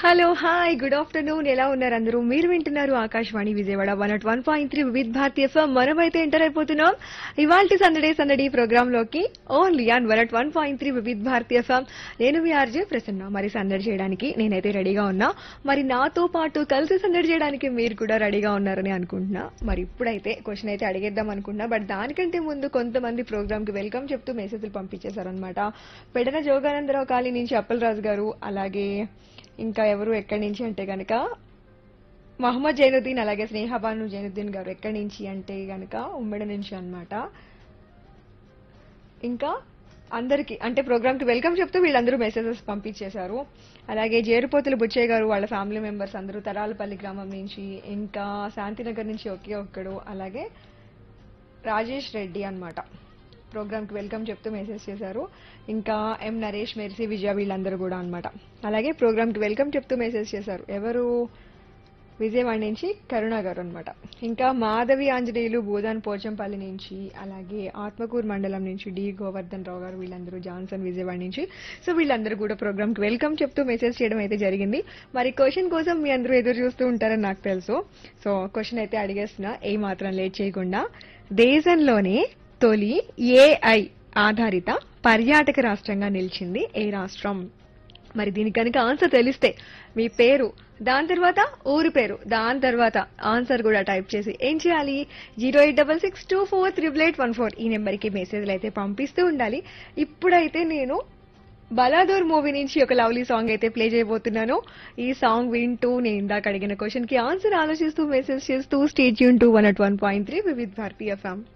hello hi good afternoon ఎలా ఉన్నారు అందరూ మీరు వింటున్నారు Akashvani Vijayawada one o one point three Vividh Bharati FM మనమైతే ఎంటర్ అయిపోతున్నాం ఇవాల్టి సందడే సందడి ప్రోగ్రామ్ లోకి only on one o one point three Vividh Bharati FM నేను మీ ఆర్జే ప్రసన్న మరి సందడి చేయడానికి నేనైతే రెడీగా ఉన్నా మరి నాతో పాటు కలిసి సందడి చేయడానికి మీరు కూడా రెడీగా ఉన్నారని అనుకుంటున్నా మరి ఇప్పుడైతే క్వశ్చన్ అయితే అడిగేద్దాం అనుకుంటున్నా బట్ దానికంటే ముందు కొంతమంది ప్రోగ్రామ్ కి వెల్కమ్ చెప్తూ మెసేజ్లు పంపించేశారనమాట పెడన జోగానందరావు కాళీ నుంచి అప్పలరాజు గారు అలాగే ఇంకా ఎవరు ఎక్కడి నుంచి అంటే గనక మహమ్మద్ జైనుద్దీన్ అలాగే స్నేహబాను జైనుద్దీన్ గారు ఎక్కడి నుంచి అంటే గనక ఉమ్మడి నుంచి అన్నమాట ఇంకా అందరికి అంటే ప్రోగ్రామ్ కి వెల్కమ్ చెప్తూ వీళ్ళందరూ మెసేజెస్ పంపించేశారు అలాగే జేరుపోతుల బుచ్చయ్య గారు వాళ్ళ ఫ్యామిలీ మెంబర్స్ అందరూ తరాలపల్లి గ్రామం నుంచి ఇంకా శాంతినగర్ నుంచి ఒకే ఒక్కడు అలాగే రాజేష్ రెడ్డి అన్నమాట ప్రోగ్రామ్ కి వెల్కమ్ చెప్తూ మెసేజ్ చేశారు ఇంకా ఎం నరేష్ మెర్సీ విజయ వీళ్ళందరూ కూడా అన్నమాట అలాగే ప్రోగ్రామ్ కి వెల్కమ్ చెప్తూ మెసేజ్ చేశారు ఎవరు విజయవాడ నుంచి కరుణ గారు అనమాట ఇంకా మాధవి ఆంజనేయులు భూదాన్ పోచంపల్లి నుంచి అలాగే ఆత్మకూరు మండలం నుంచి డి గోవర్ధన్ రావు గారు వీళ్ళందరూ జాన్సన్ విజయవాడ నుంచి సో వీళ్ళందరూ కూడా ప్రోగ్రామ్ కి వెల్కమ్ చెప్తూ మెసేజ్ చేయడం అయితే జరిగింది మరి క్వశ్చన్ కోసం మీ అందరూ ఎదురు చూస్తూ ఉంటారని నాకు తెలుసు సో క్వశ్చన్ అయితే అడిగేస్తున్నా ఏ మాత్రం లేట్ చేయకుండా దేశంలోనే తొలి ఏఐ ఆధారిత పర్యాటక రాష్ట్రంగా నిలిచింది ఏ రాష్ట్రం మరి దీనికి కనుక ఆన్సర్ తెలిస్తే మీ పేరు దాని తర్వాత ఊరి పేరు దాని తర్వాత ఆన్సర్ కూడా టైప్ చేసి ఏం చేయాలి zero eight double six two four triple eight one four ఈ నెంబర్కి మెసేజ్లు అయితే పంపిస్తూ ఉండాలి ఇప్పుడైతే నేను బలాదూర్ మూవీ నుంచి ఒక లవ్లీ సాంగ్ అయితే ప్లే చేయబోతున్నాను ఈ సాంగ్ వింటూ నేను ఇందాక అడిగిన క్వశ్చన్ కి ఆన్సర్ ఆలోచిస్తూ మెసేజ్ చేస్తూ స్టేట్ యూన్ to one o one point three Vividh భారతీయ ఫ్యామ్